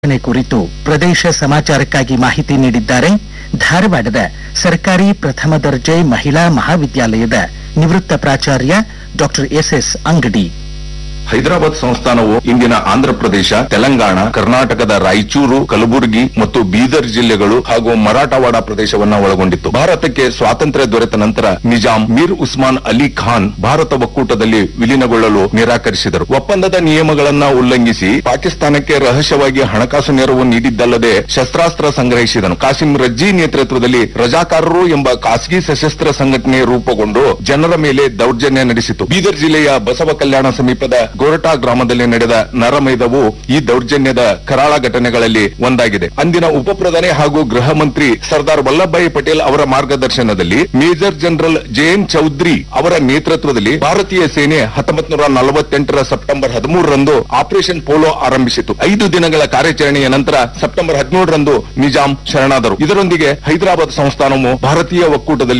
ಘಟನೆ ಕುರಿತು ಪ್ರದೇಶ ಸಮಾಚಾರಕ್ಕಾಗಿ ಮಾಹಿತಿ ನೀಡಿದ್ದಾರೆ ಧಾರವಾಡದ ಸರ್ಕಾರಿ ಪ್ರಥಮ ದರ್ಜೆ ಮಹಿಳಾ ಮಹಾವಿದ್ಯಾಲಯದ ನಿವೃತ್ತ ಪ್ರಾಚಾರ್ಯ ಡಾಕ್ಟರ್ ಎಸ್ಎಸ್ ಅಂಗಡಿ ಹೈದರಾಬಾದ್ ಸಂಸ್ಥಾನವು ಇಂದಿನ ಆಂಧ್ರಪ್ರದೇಶ ತೆಲಂಗಾಣ ಕರ್ನಾಟಕದ ರಾಯಚೂರು ಕಲಬುರಗಿ ಮತ್ತು ಬೀದರ್ ಜಿಲ್ಲೆಗಳು ಹಾಗೂ ಮರಾಠವಾಡ ಪ್ರದೇಶವನ್ನ ಒಳಗೊಂಡಿತ್ತು ಭಾರತಕ್ಕೆ ಸ್ವಾತಂತ್ರ್ಯ ದೊರೆತ ನಂತರ ನಿಜಾಂ ಮೀರ್ ಉಸ್ಮಾನ್ ಅಲಿ ಖಾನ್ ಭಾರತ ಒಕ್ಕೂಟದಲ್ಲಿ ವಿಲೀನಗೊಳ್ಳಲು ನಿರಾಕರಿಸಿದರು ಒಪ್ಪಂದದ ನಿಯಮಗಳನ್ನ ಉಲ್ಲಂಘಿಸಿ ಪಾಕಿಸ್ತಾನಕ್ಕೆ ರಹಸ್ಯವಾಗಿ ಹಣಕಾಸು ನೆರವು ನೀಡಿದ್ದಲ್ಲದೆ ಶಸ್ತ್ರಾಸ್ತ್ರ ಸಂಗ್ರಹಿಸಿದನು ಕಾಸಿಂ ರಜ್ಜಿ ನೇತೃತ್ವದಲ್ಲಿ ರಜಾಕಾರರು ಎಂಬ ಖಾಸಗಿ ಸಶಸ್ತ್ರ ಸಂಘಟನೆ ರೂಪುಗೊಂಡು ಜನರ ಮೇಲೆ ದೌರ್ಜನ್ಯ ನಡೆಸಿತು ಬೀದರ್ ಜಿಲ್ಲೆಯ ಬಸವ ಕಲ್ಯಾಣ ಸಮೀಪದ ಗೋರಟಾ ಗ್ರಾಮದಲ್ಲಿ ನಡೆದ ನರಮೇಧವು ಈ ದೌರ್ಜನ್ಯದ ಕರಾಳ ಘಟನೆಗಳಲ್ಲಿ ಒಂದಾಗಿದೆ ಅಂದಿನ ಉಪ ಪ್ರಧಾನಿ ಹಾಗೂ ಗೃಹ ಮಂತ್ರಿ ಸರ್ದಾರ್ ವಲ್ಲಭಭಾಯಿ ಪಟೇಲ್ ಅವರ ಮಾರ್ಗದರ್ಶನದಲ್ಲಿ major general J N Chaudhary ಅವರ ನೇತೃತ್ವದಲ್ಲಿ ಭಾರತೀಯ ಸೇನೆ ಹತ್ತೊಂಬತ್ತು ನೂರ ನಲವತ್ತೆಂಟರ ಸೆಪ್ಟೆಂಬರ್ ಹದಿಮೂರರಂದು ಆಪರೇಷನ್ ಪೋಲೋ ಆರಂಭಿಸಿತು ಐದು ದಿನಗಳ ಕಾರ್ಯಾಚರಣೆಯ ನಂತರ ಸೆಪ್ಟೆಂಬರ್ ಹದಿನೇಳರಂದು ನಿಜಾಂ ಶರಣಾದರು ಇದರೊಂದಿಗೆ ಹೈದರಾಬಾದ್ ಸಂಸ್ಥಾನವು ಭಾರತೀಯ ಒಕ್ಕೂಟದಲ್ಲಿ